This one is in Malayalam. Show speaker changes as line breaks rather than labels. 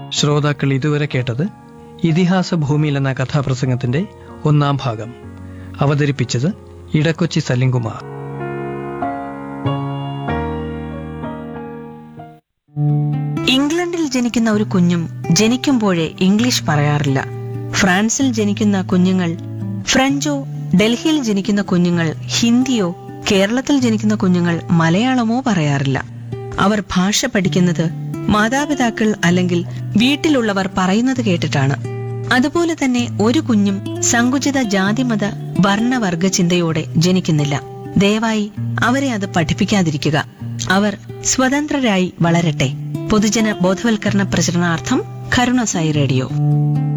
ശ്രോതാക്കൾ ഇതുവരെ കേട്ടത് ഇതിഹാസ ഭൂമിയിൽ എന്ന കഥാപ്രസംഗത്തിന്റെ ഒന്നാം ഭാഗം അവതരിപ്പിച്ചത് ഇടക്കൊച്ചി സലിംകുമാർ
ഇംഗ്ലണ്ടിൽ ജനിക്കുന്ന ഒരു കുഞ്ഞും ജനിക്കുമ്പോഴേ ഇംഗ്ലീഷ് പറയാറില്ല ഫ്രാൻസിൽ ജനിക്കുന്ന കുഞ്ഞുങ്ങൾ ഫ്രഞ്ചോ ഡൽഹിയിൽ ജനിക്കുന്ന കുഞ്ഞുങ്ങൾ ഹിന്ദിയോ കേരളത്തിൽ ജനിക്കുന്ന കുഞ്ഞുങ്ങൾ മലയാളമോ പറയാറില്ല അവർ ഭാഷ പഠിക്കുന്നത് മാതാപിതാക്കൾ അല്ലെങ്കിൽ വീട്ടിലുള്ളവർ പറയുന്നത് കേട്ടിട്ടാണ് അതുപോലെ തന്നെ ഒരു കുഞ്ഞും സങ്കുചിത ജാതിമത വർണ്ണവർഗ ചിന്തയോടെ ജനിക്കുന്നില്ല ദയവായി അവരെ അത് പഠിപ്പിക്കാതിരിക്കുക അവർ സ്വതന്ത്രരായി വളരട്ടെ പൊതുജന ബോധവൽക്കരണ പ്രചരണാർത്ഥം കരുണസായി റേഡിയോ